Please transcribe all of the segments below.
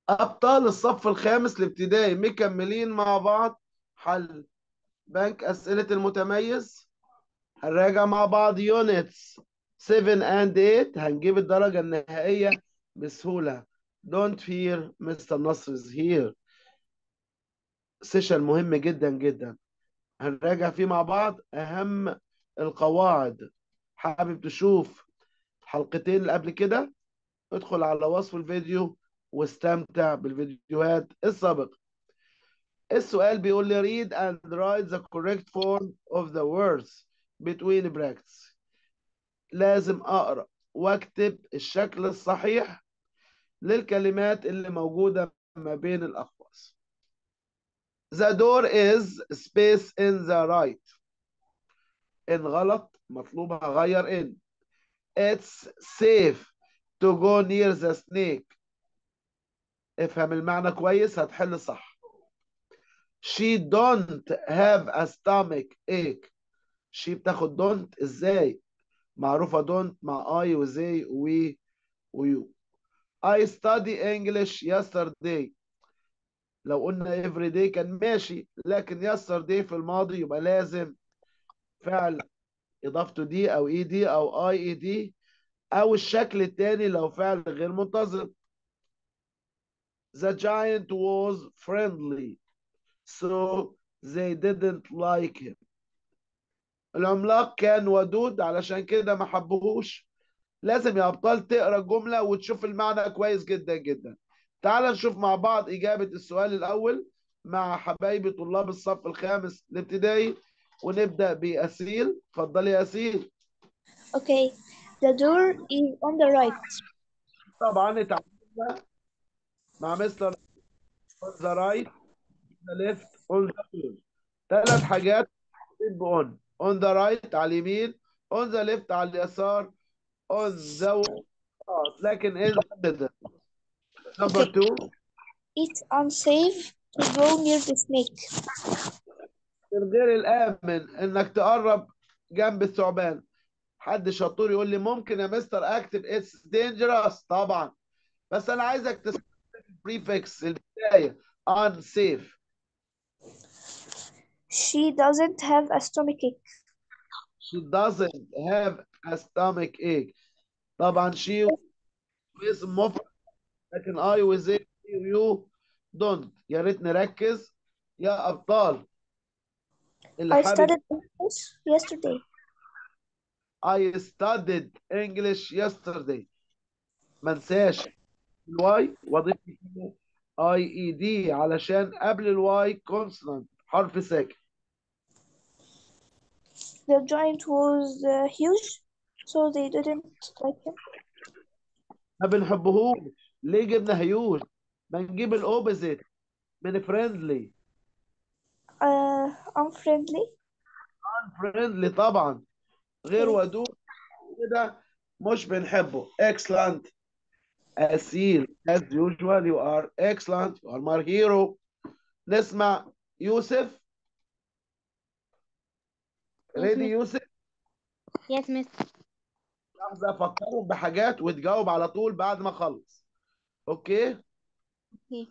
أبطال الصف الخامس الابتدائي مكملين مع بعض حل بنك أسئلة المتميز هنراجع مع بعض يونتس 7 and 8 هنجيب الدرجة النهائية بسهولة don't fear Mr. Nasr is here سيشن مهم جدا جدا هنراجع فيه مع بعض أهم القواعد حابب تشوف حلقتين اللي قبل كده ادخل على وصف الفيديو واستمتع بالفيديوهات السابقة السؤال بيقول لي read and write the correct form of the words between brackets لازم أقرأ واكتب الشكل الصحيح للكلمات اللي موجودة ما بين الأقواس The door is space in the right إن غلط مطلوب أغير إن It's safe to go near the snake افهم المعنى كويس هتحل صح She don't have a stomach ache she بتاخد don't ازاي معروفة don't مع I و they و we و you I study English yesterday لو قلنا every day كان ماشي لكن yesterday في الماضي يبقى لازم فعل إضافته دي أو إي دي أو أي إي دي أو الشكل التاني لو فعل غير منتظم The giant was friendly so they didn't like him العملاق كان ودود علشان كده ما حبوهوش لازم يا أبطال تقرأ الجملة وتشوف المعنى كويس جدا جدا تعال نشوف مع بعض إجابة السؤال الأول مع حبايبي طلاب الصف الخامس الابتدائي ونبدأ بأسيل اتفضلي يا أسيل Okay, the door is on the right. طبعا اتعلمنا مع مستر on the right the left on the left ثلاث حاجات بأون on the right على اليمين on the left على اليسار on the right لكن is كده number Okay. two It's unsafe to go near the snake. من غير الآمن إنك تقرب جنب الثعبان حد شطور يقول لي ممكن يا مستر أكتب it's dangerous طبعا بس أنا عايزك تستخدم البريفكس البداية unsafe She doesn't have a stomach ache. she doesn't have a stomach ache طبعا she اسم مفرد لكن I و they و you don't يا ريت نركز يا أبطال اللي I حابب studied English yesterday. I studied English yesterday ما انساش الواي واضيف اي اي دي علشان قبل الواي كونسونانت حرف ساكن The giant was uh, huge, so they didn't like him. ما بنحبهوش ليه جبنا هيوج ما نجيب الاوبوزيت من فريندلي Uh, unfriendly. فريندلي طبعا غير ودود كده مش بنحبه excellent أسيل as usual you are excellent you are my hero نسمع يوسف ريدي يوسف Yes, miss. لحظة أفكرهم بحاجات وتجاوب على طول بعد ما أخلص أوكي أوكي.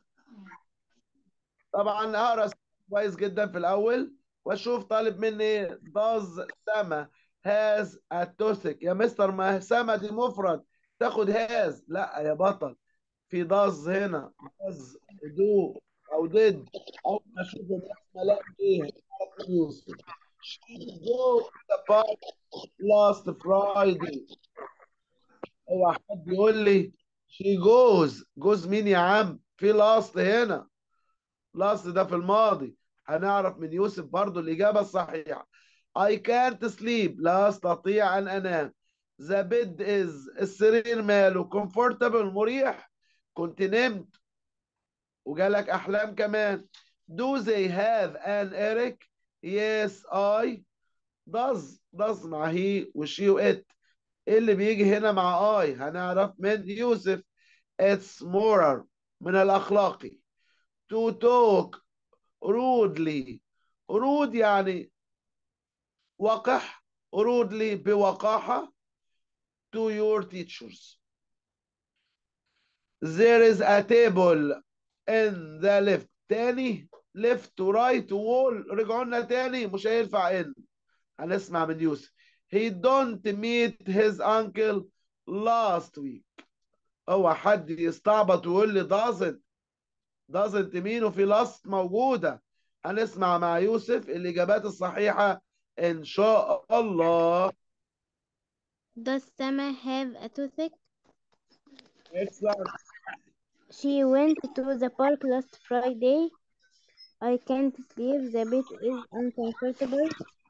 طبعا هقرا كويس جدا في الأول وأشوف طالب مني does سما has a toothache يا مستر ما سما دي مفرد تاخد has لا يا بطل في does هنا does do أو did أول ما أشوف الاسم ألاقي إيه أعرف مين يوسف she go to the park last Friday اوعى حد يقول لي she goes goes مين يا عم في لاست هنا لاست ده في الماضي هنعرف من يوسف برضو الإجابة الصحيحة I can't sleep لا أستطيع أن أنام the bed is السرير ماله comfortable مريح كنت نمت وجالك أحلام كمان do they have an Eric yes I does does مع he وشي وإت إيه اللي بيجي هنا مع I هنعرف من يوسف it's moral من الأخلاقي to talk rudely rude يعني وقح rudely بوقاحة to your teachers there is a table in the left تاني left to right wall رجعوا لنا تاني مش هينفع in هنسمع من يوسف he don't meet his uncle last week هو حد يستعبط ويقول لي doesn't doesn't mean وفي last موجودة هنسمع مع يوسف الإجابات الصحيحة إن شاء الله Does Sama have a toothache? Excellent. She went to the park last Friday. I can't sleep. The bed is uncomfortable.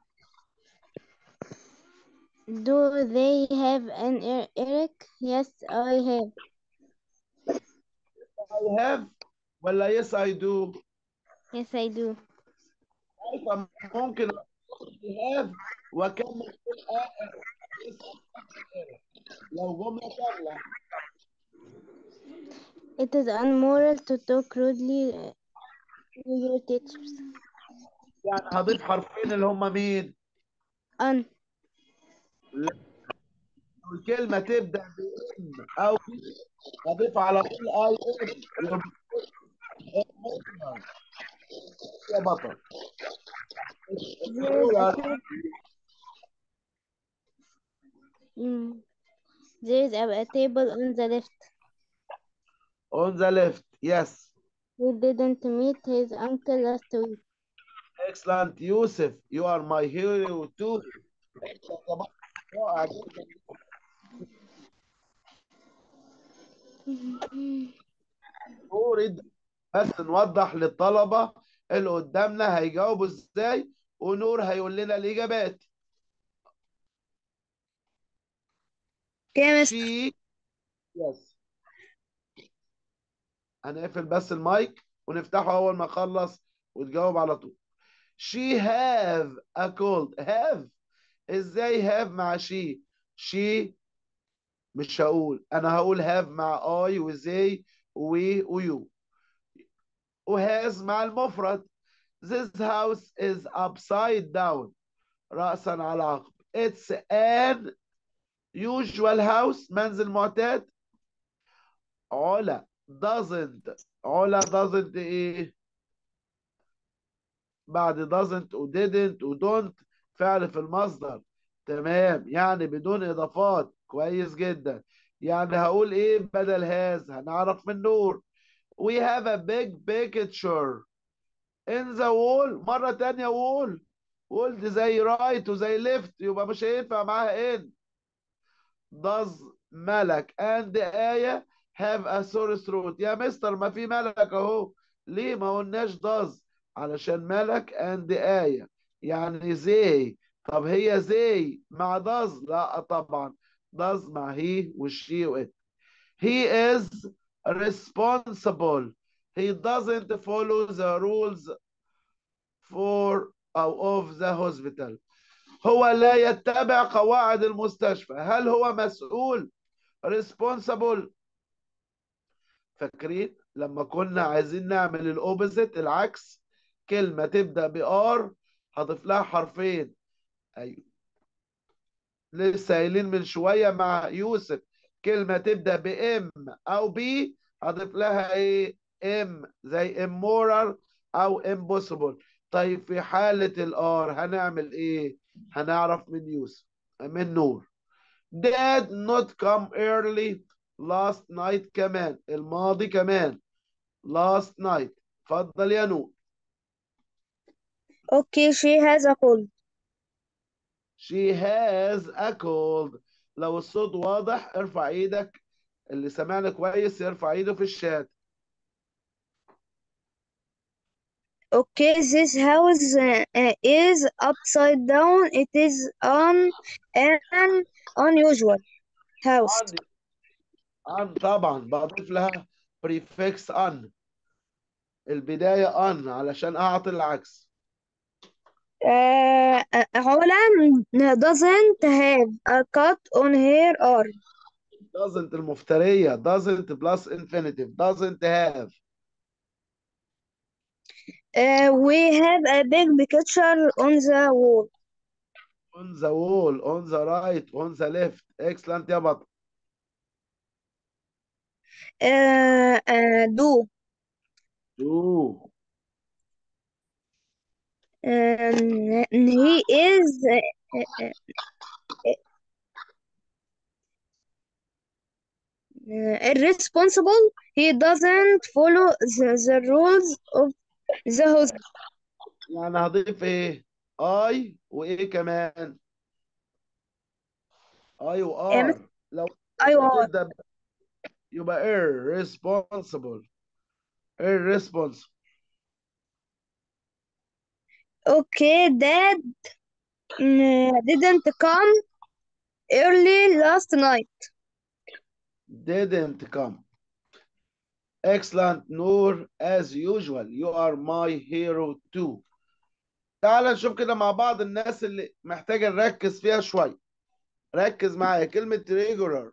Do they have an ear Eric? Yes, I have. I have ولا yes I do Yes, I do. عارفة ممكن I have وأكمل لو جملة كاملة It is unmoral to talk rudely uh, to your teachers. يعني هضيف حرفين اللي هم مين؟ Un. الكلمة تبدأ بإن أو هضيف على طول أي إن يا بطل There is a table. Mm. There is a, a table on the left. on the left yes He didn't meet his uncle last week. excellent يوسف you are my hero too Excellent يا بطل. رائع جدا. نور بس نوضح للطلبة اللي قدامنا هيجاوبوا ازاي ونور هيقول لنا الإجابات كام she yes هنقفل بس المايك ونفتحه أول ما أخلص وتجاوب على طول she have a cold have ازاي have مع she she مش هقول انا هقول have مع I وزي وي ويو وهاز مع المفرد this house is upside down رأسا على عقب it's an usual house منزل معتاد علا doesn't علا doesn't ايه بعد doesn't و didn't و don't فعل في المصدر تمام يعني بدون اضافات كويس جدا يعني هقول ايه بدل هاز هنعرف من نور we have a big picture in the wall مرة تانية wall wall دي زي right وزي left يبقى مش هينفع معاها in does ملك and آية have a sore throat يا مستر ما في ملك اهو ليه ما قلناش does علشان ملك and آية يعني زي طب هي زي مع does لا طبعا does مع he والشي وات he is responsible he doesn't follow the rules for أو of the hospital هو لا يتبع قواعد المستشفى هل هو مسؤول responsible فاكرين لما كنا عايزين نعمل الاوبزيت العكس كلمة تبدأ بار هضيف لها حرفين ايوه لسه قايلين من شوية مع يوسف كلمة تبدأ بام او بي هضيف لها ايه ام زي immoral او impossible طيب في حالة الار هنعمل ايه هنعرف من يوسف من نور did not come early last night كمان الماضي كمان last night اتفضل يا نور Okay, she has a cold. she has a cold لو الصوت واضح ارفع ايدك اللي سمعنا كويس يرفع ايده في الشات Okay, this house uh, uh, is upside down. It is un an unusual house. عندي عن طبعا بضيف لها prefix on البداية on علشان أعطي العكس Uh, uh, Holland doesn't have a cut on her arm. doesn't المفترية doesn't plus infinitive doesn't have Uh, we have a big picture on the wall. on the wall on the right on the left excellent يا بطل uh, uh, do do um, he is uh, uh, uh, irresponsible he doesn't follow the, the rules of the house يعني هضيف ايه اي وايه كمان اي وار لو أيوة تبدا ب- يبقى irresponsible irresponsible okay dad mm, didn't come early last night didn't come excellent Noor as usual you are my hero too تعال نشوف كده مع بعض الناس اللي محتاجة نركز فيها شوية ركز معايا كلمة regular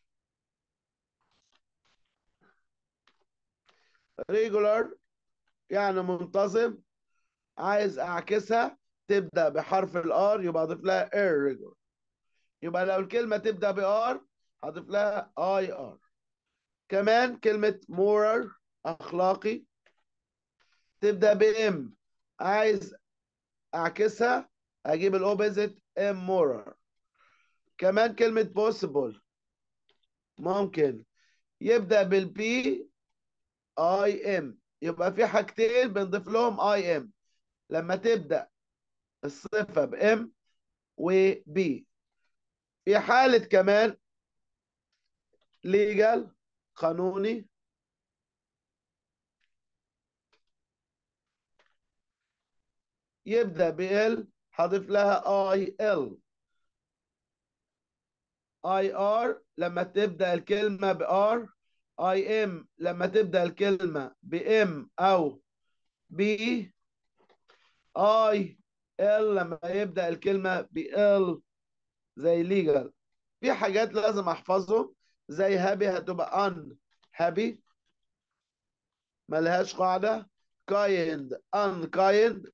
regular يعني منتظم عايز اعكسها تبدأ بحرف الار يبقى اضيف لها irregular يبقى لو الكلمة تبدأ بار هضيف لها اي ار كمان كلمة moral اخلاقي تبدأ بام عايز اعكسها اجيب الاوبوزيت immoral كمان كلمة possible ممكن يبدأ بالبي اي ام يبقى في حاجتين بنضيف لهم اي ام لما تبدأ الصفة بام وبي في حالة كمان legal قانوني يبدأ بال هضيف لها اي ال اي ار لما تبدأ الكلمة بار اي ام لما تبدأ الكلمة بام او بي اي ال لما يبدأ الكلمة بال زي legal في حاجات لازم احفظهم زي هابي هتبقى ان هابي ملهاش قاعدة kind unkind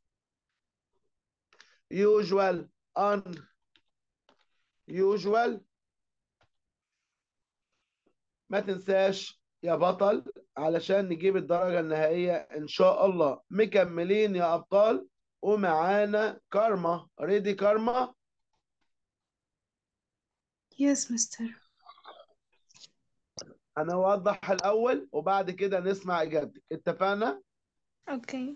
usual un usual ما تنساش يا بطل علشان نجيب الدرجة النهائية إن شاء الله مكملين يا أبطال ومعانا كارما ريدي كارما Yes, mister. أنا أوضح الأول وبعد كده نسمع إجابتك اتفقنا؟ Okay.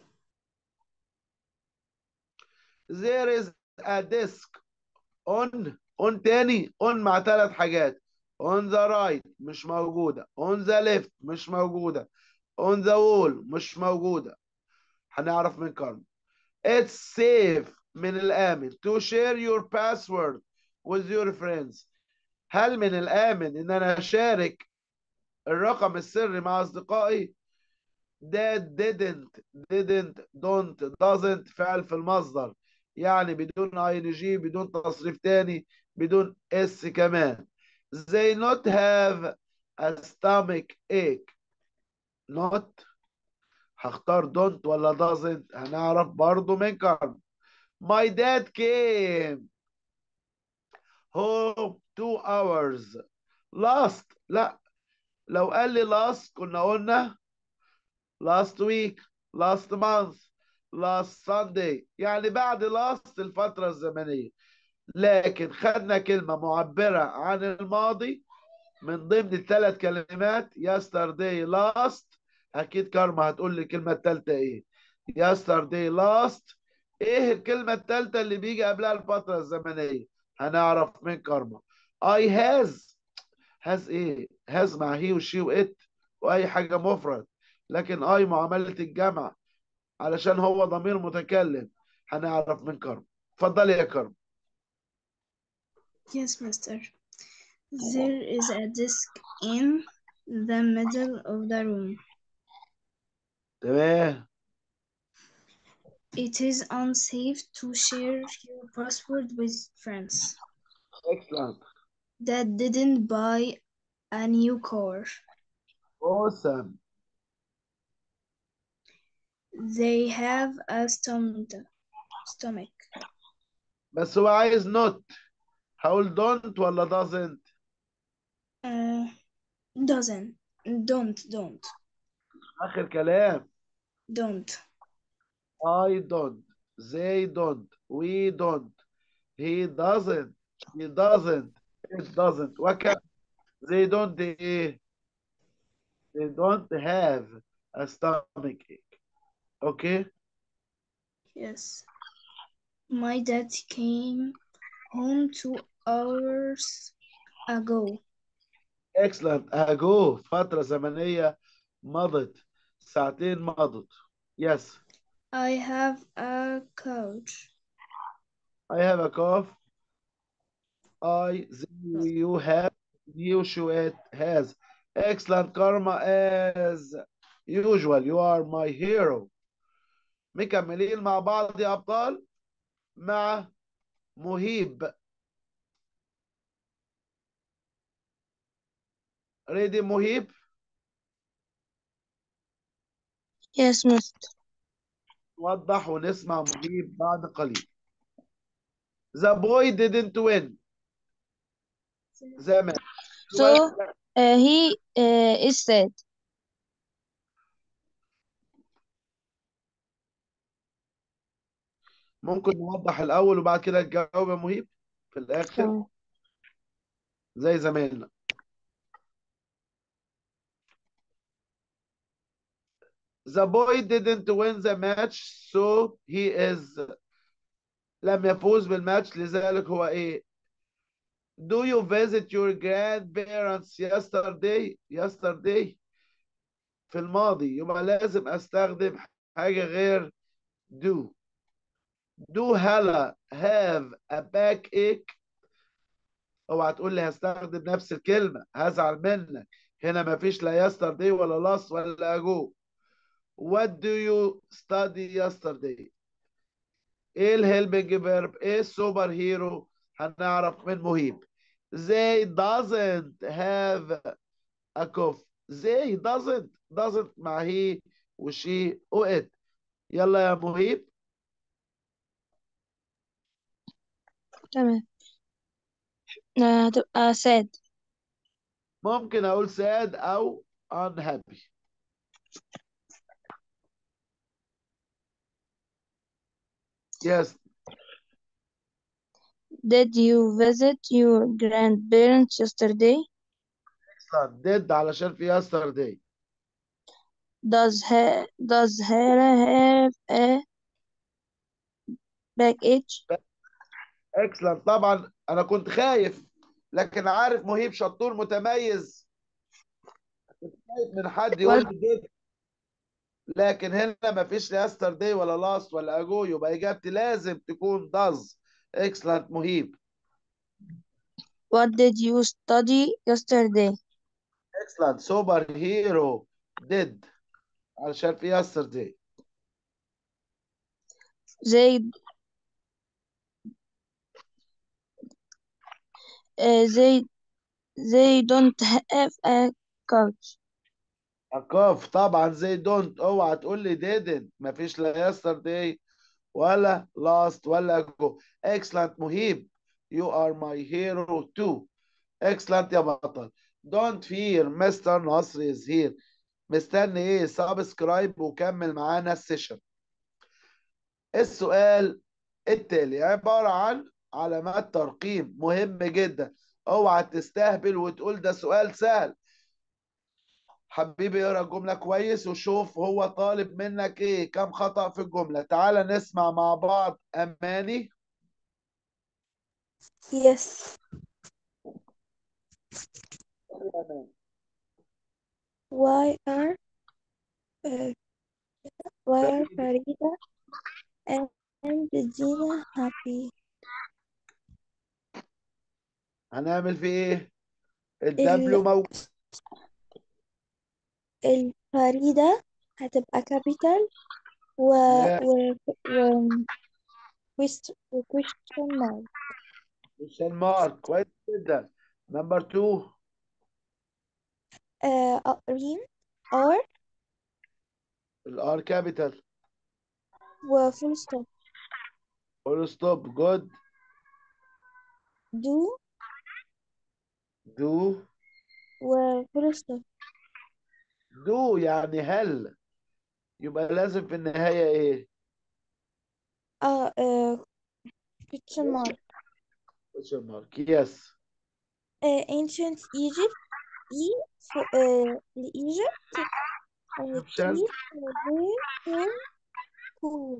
There is a desk on on تاني on مع ثلاث حاجات on the right مش موجودة on the left مش موجودة on the wall مش موجودة هنعرف من كارما It's safe من الآمن to share your password with your friends هل من الآمن إن أنا أشارك الرقم السري مع أصدقائي that didn't didn't don't doesn't فعل في المصدر يعني بدون اي ان جي بدون تصريف تاني بدون اس كمان they not have a stomach ache not هختار don't ولا doesn't هنعرف برضو من كارم my dad came home two hours last لا لو قال لي last كنا قلنا last week last month last Sunday يعني بعد last الفترة الزمنية لكن خدنا كلمة معبرة عن الماضي من ضمن الثلاث كلمات yesterday last أكيد كارما هتقول لي الكلمة الثالثة إيه yesterday last إيه الكلمة الثالثة اللي بيجي قبلها الفترة الزمنية هنعرف من كارما I has has إيه has مع he وشي وإت وأي حاجة مفرد لكن I معاملة الجمع علشان هو ضمير متكلم هنعرف من كرم اتفضلي يا كرم Yes, mister. There is a desk in the middle of the room. تمام It is unsafe to share your password with friends excellent that didn't buy a new car. awesome They have a stomach. stomach. بس هو عايز not هقول don't ولا doesn't Uh, doesn't. don't don't آخر كلام don't I don't they don't we don't he doesn't he doesn't it doesn't وكم they don't إيه they don't have a stomach ache okay yes my dad came home two hours ago excellent ago فترة زمنية مضت ساعتين مضت yes I have a couch I have a cough I they, you have you should has excellent karma as usual you are my hero مكملين مع بعض يا أبطال مع مهيب ريدي مهيب Yes, Mister. وضح ونسمع مهيب بعد قليل The boy didn't win زمان So uh, he uh, is sad. ممكن نوضح الأول وبعد كده تجاوب يا مهيب في الآخر تمام. زي زمايلنا The boy didn't win the match so he is لم يفوز بالماتش لذلك هو ايه Do you visit your grandparents yesterday yesterday في الماضي يبقى لازم استخدم حاجة غير do Do هلا have a backache اوعى تقول لي هستخدم نفس الكلمة هزعل منك هنا مفيش لا yesterday ولا last ولا ago What do you study yesterday ايه الهيلبنج فيرب ايه السوبر هيرو هنعرف من مهيب they doesn't have a cough they doesn't doesn't مع هي وشي وات يلا يا مهيب تمام آه، هتبقى sad. ممكن اقول sad او unhappy yes Did you visit your grandparents yesterday? excellent did علشان في yesterday Does ha does Hera have a backache? excellent طبعا انا كنت خايف لكن عارف مهيب شطور متميز كنت خايف من حد يقول لي did لكن هنا مفيش لا yesterday ولا last ولا ago يبقى اجابتي لازم تكون does excellent مهيب What did you study yesterday? excellent super hero did علشان في yesterday They uh, they they don't have a couch. أقاف طبعا زي don't اوعى تقول لي didn't مفيش لا yesterday ولا last ولا ago excellent مهيب you are my hero too excellent يا بطل don't fear Mr. نصر is here مستني ايه سبسكرايب وكمل معانا السيشن السؤال التالي عبارة عن علامات ترقيم مهم جدا اوعى تستهبل وتقول ده سؤال سهل حبيبي اقرا الجملة كويس وشوف هو طالب منك ايه كم خطأ في الجملة تعال نسمع مع بعض أماني Yes. Why are uh, why are Farida and Regina happy? هنعمل في ايه الدبليو موجود الفريدة هتبقى capital و لا. و و quest- و question mark question mark كويس جدا نمبر 2 uh, ريم or الار كابيتال و full stop فول ستوب جود do دو و full stop do يعني هل يبقى لازم في النهاية ايه اه آه، question mark question mark yes آه ancient Egypt E for آه Egypt آه T Egyptian for where from cool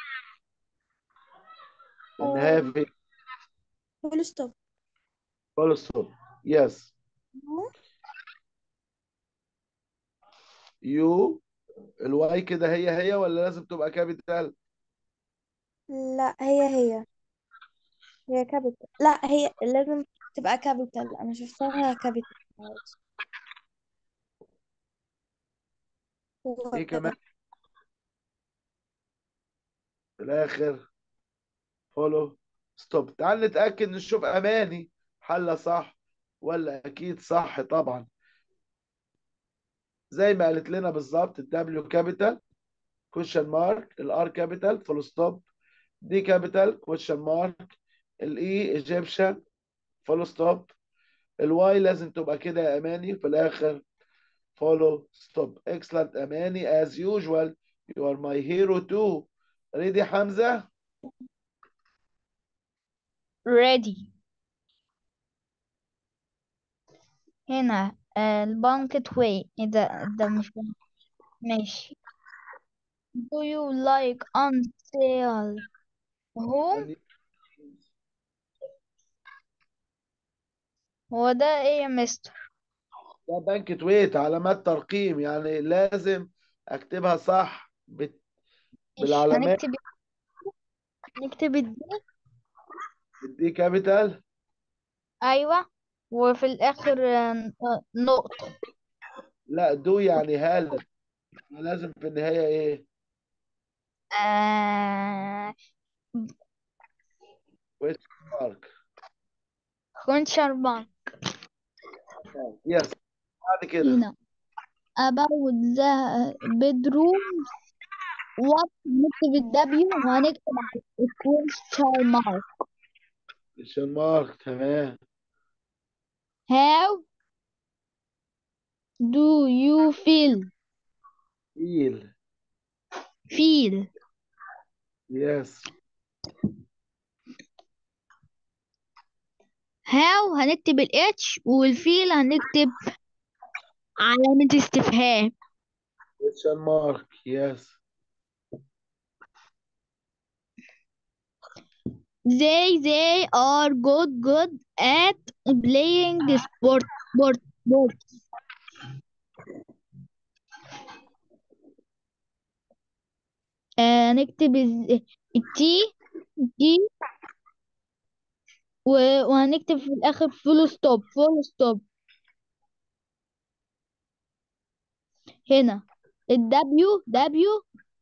النهاية آه في full stop full stop yes No. you الواي كده هي هي ولا لازم تبقى كابيتال لا هي هي هي كابيتال لا هي لازم تبقى كابيتال انا شفتها كابيتال ايه كمان في الاخر فولو ستوب تعال نتأكد نشوف اماني حل صح ولا اكيد صح طبعا زي ما قالت لنا بالظبط الدبليو كابيتال كويشن مارك الار كابيتال فول ستوب دي كابيتال كويشن مارك الاي ايجيبشن فول ستوب الواي لازم تبقى كده يا اماني في الاخر فولو ستوب اكسلنت اماني as usual you are my hero too ريدي حمزه ready هنا آه، البانكت واي ايه ده ده مش ماشي do you like on sale home هو ده ايه يا مستر ده بانكت ويت علامات ترقيم يعني لازم اكتبها صح بت- ماشي بالعلامات هنكتب نكتب الدي دي كابيتال ايوه وفي الاخر آه، آه، نقطة لا دو يعني هل لازم في النهايه ايه آه... question mark كونشر بانك يس بعد كده هنا about the bedrooms what نكتب الدبليو وهنكتب على الكويشن مارك question mark تمام how do you feel feel feel yes how هنكتب ال H والفيل هنكتب علامة استفهام question mark yes they they are good good at playing sport sport sports آه نكتب الز- التي دي و- وهنكتب في الآخر فول ستوب فول ستوب هنا الدبليو دبليو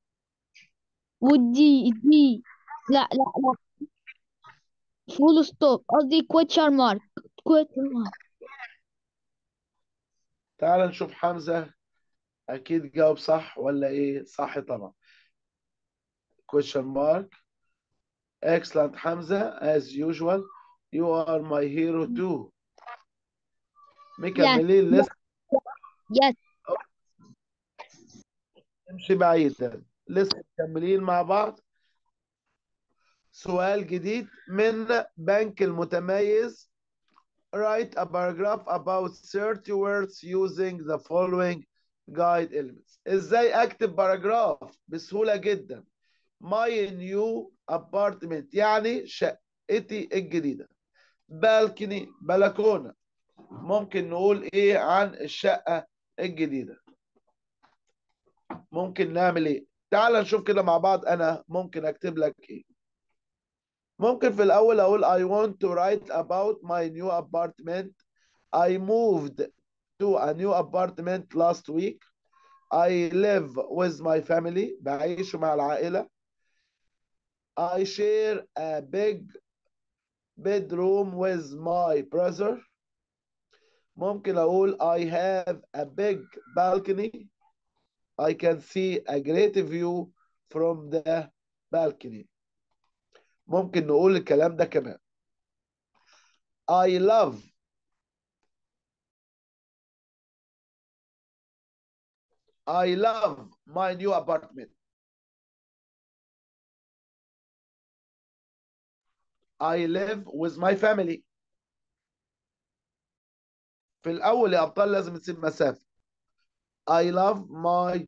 والدي الدي لا لا لا فول ستوب قصدي كويتشر مارك كويتشر مارك تعال نشوف حمزه اكيد جاوب صح ولا ايه صح طبعا question mark excellent حمزه as usual you are my hero too مكملين لسه يس نمشي بعيدا لسه مكملين مع بعض سؤال جديد من بنك المتميز write a paragraph about 30 words using the following guide elements ازاي اكتب باراجراف بسهولة جدا my new apartment يعني شقتي الجديدة balcony بلكونة ممكن نقول ايه عن الشقة الجديدة ممكن نعمل ايه تعال نشوف كده مع بعض انا ممكن اكتب لك ايه ممكن في الاول اقول I want to write about my new apartment I moved to a new apartment last week I live with my family بعيش مع العائلة I share a big bedroom with my brother ممكن أقول I have a big balcony I can see a great view from the balcony ممكن نقول الكلام ده كمان I love I love my new apartment. I live with my family. في الأول يا أبطال لازم تسيب مسافة. I love my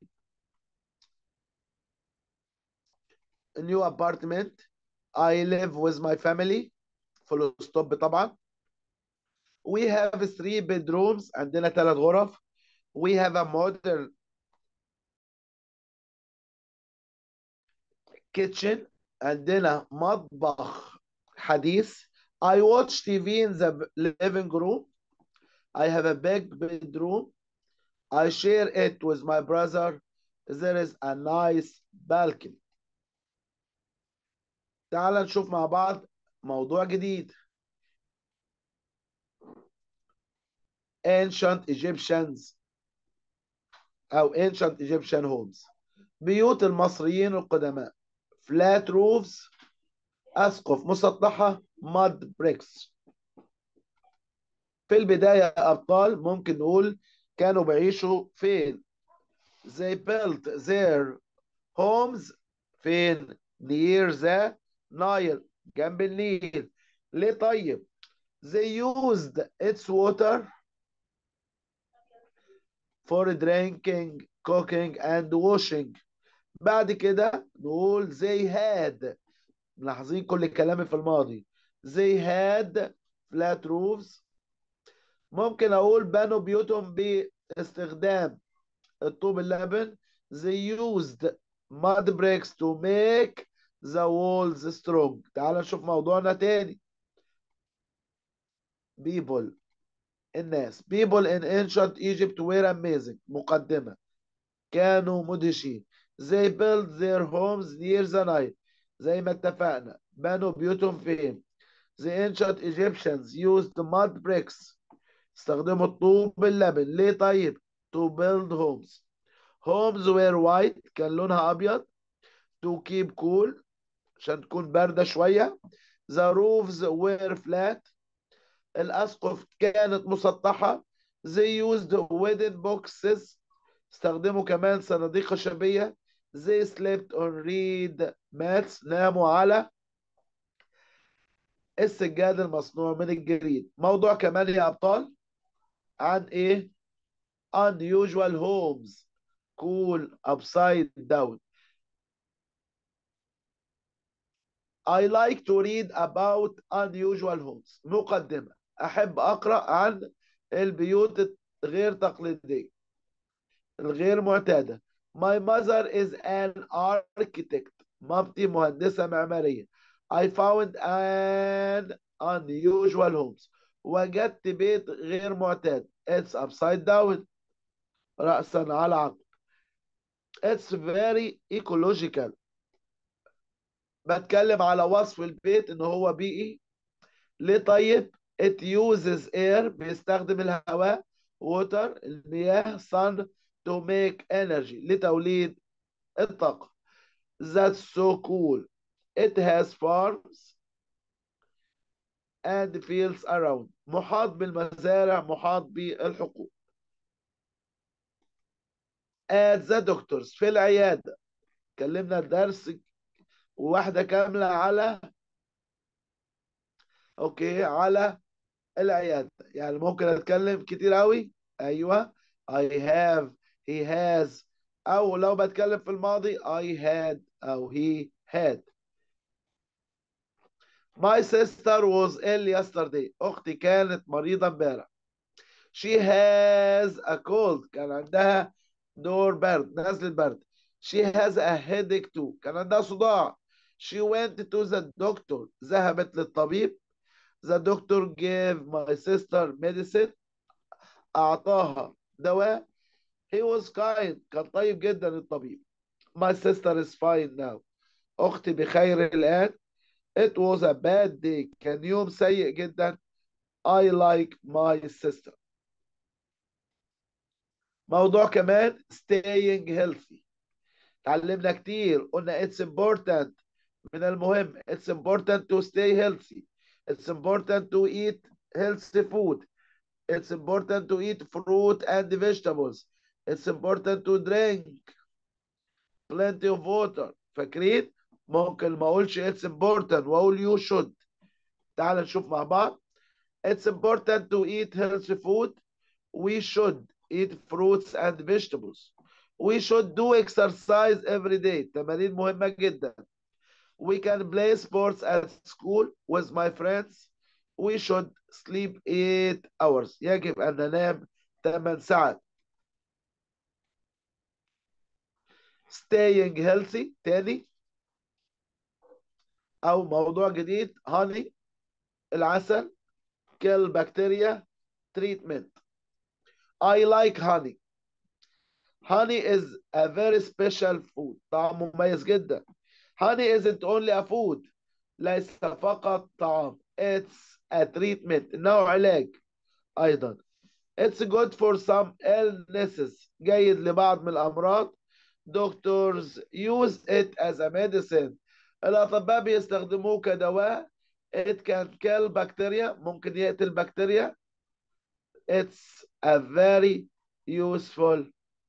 new apartment. I live with my family. فول ستوب طبعا. We have three bedrooms. عندنا ثلاث غرف. We have a modern kitchen. عندنا مطبخ حديث. I watch TV in the living room. I have a big bedroom. I share it with my brother. There is a nice balcony. تعال نشوف مع بعض موضوع جديد. Ancient Egyptians أو Ancient Egyptian homes. بيوت المصريين القدماء. Flat roofs أسقف مسطحة mud bricks. في البداية يا أبطال ممكن نقول كانوا بيعيشوا فين؟ They built their homes فين؟ near the Nile جنب النيل. ليه طيب؟ They used its water for drinking, cooking and washing. بعد كده نقول they had ملاحظين كل كلامي في الماضي. They had flat roofs ممكن اقول بنوا بيوتهم باستخدام الطوب اللبن they used mud bricks to make the walls strong تعال نشوف موضوعنا تاني people الناس people in ancient Egypt were amazing مقدمة كانوا مدهشين they built their homes near the Nile زي ما اتفقنا بنوا بيوتهم فين the ancient Egyptians used mud bricks استخدموا الطوب اللبن ليه طيب to build homes homes were white كان لونها أبيض to keep cool عشان تكون باردة شوية the roofs were flat الأسقف كانت مسطحة they used wooden boxes استخدموا كمان صناديق خشبية they slept on reed mats ناموا على السجاد المصنوع من الجليد موضوع كمان يا أبطال عن ايه unusual homes cool upside down I like to read about unusual homes مقدمة أحب أقرأ عن البيوت غير تقليدية الغير معتادة My mother is an architect مامتي مهندسة معمارية I found an unusual homes وجدت بيت غير معتاد It's upside down رأسا على عقب It's very ecological بتكلم على وصف البيت ان هو بيئي ليه طيب it uses air بيستخدم الهواء water المياه sun to make energy لتوليد الطاقة that's so cool it has farms and fields around محاط بالمزارع محاط بالحقول at the doctors في العيادة اتكلمنا الدرس وواحدة كاملة على اوكي على العيادة يعني ممكن اتكلم كتير قوي ايوه I have he has او لو بتكلم في الماضي I had او he had My sister was ill yesterday. أختي كانت مريضة امبارح. She has a cold. كان عندها دور برد نزلة برد. She has a headache too. كان عندها صداع. She went to the doctor. ذهبت للطبيب. The doctor gave my sister medicine. أعطاها دواء. He was kind. كان طيب جدا الطبيب. My sister is fine now. أختي بخير الآن. It was a bad day. كان يوم سيء جدا. I like my sister. موضوع كمان staying healthy. تعلمنا كتير قلنا it's important من المهم it's important to stay healthy. It's important to eat healthy food. It's important to eat fruit and vegetables. it's important to drink plenty of water فاكرين ممكن ما اقولش it's important واقول you should تعال نشوف مع بعض it's important to eat healthy food we should eat fruits and vegetables we should do exercise every day تمارين مهمة جدا we can play sports at school with my friends we should sleep 8 hours يجب أن ننام 8 ساعات staying healthy تاني أو موضوع جديد honey العسل kill bacteria treatment I like honey honey is a very special food طعم مميز جدا honey isn't only a food ليس فقط طعام it's a treatment إنه علاج أيضا it's good for some illnesses جيد لبعض من الأمراض doctors use it as a medicine الأطباء بيستخدموه كدواء it can kill bacteria ممكن يقتل بكتيريا it's a very useful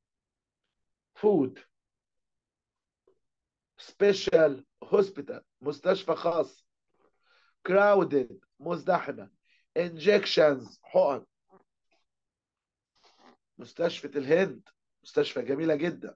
food special hospital مستشفى خاص crowded مزدحمة injections حقن مستشفى الهند مستشفى جميلة جدا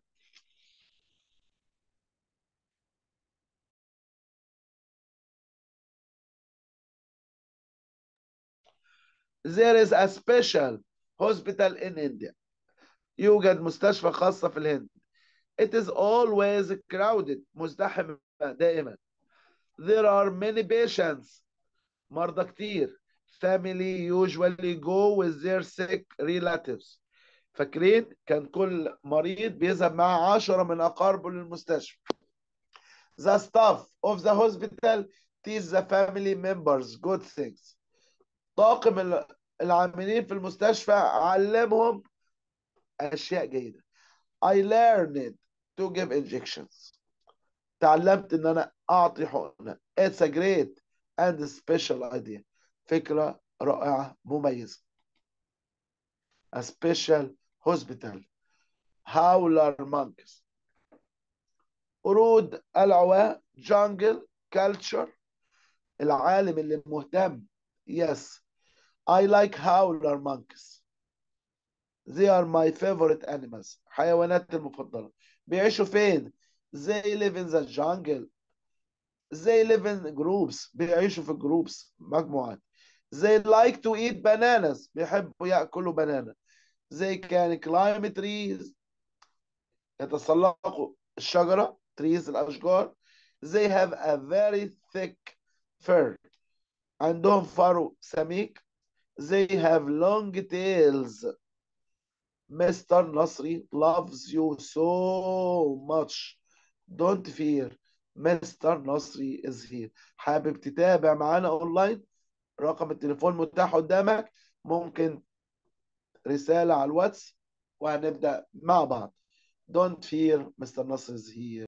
There is a special hospital in India. يوجد مستشفى خاصة في الهند. It is always crowded. مزدحم دائما. There are many patients. مرضى كتير. Family usually go with their sick relatives. فاكرين كان كل مريض بيذهب معاه عشرة من أقاربه للمستشفى. The staff of the hospital teach the family members good things. طاقم العاملين في المستشفى علمهم أشياء جيدة. I learned to give injections. تعلمت إن أنا أعطي حقنة. It's a great and special idea. فكرة رائعة مميزة. A special hospital. Howler monkeys. قرود العواء. Jungle culture. العالم اللي مهتم. Yes. I like howler monkeys. They are my favorite animals. حيوانات المفضلة. بيعيشوا فين؟ They live in the jungle. They live in groups. بيعيشوا في groups مجموعات. They like to eat bananas. بيحبوا يأكلوا بنانا. They can climb trees. يتسلقوا الشجرة. trees الأشجار. They have a very thick fur. عندهم فرو سميك. They have long tails. Mr. Nasri loves you so much. Don't fear. Mr. Nasri is here. حابب تتابع معانا اونلاين؟ رقم التليفون متاح قدامك. ممكن رسالة على الواتس وهنبدأ مع بعض. Don't fear. Mr. Nasri is here.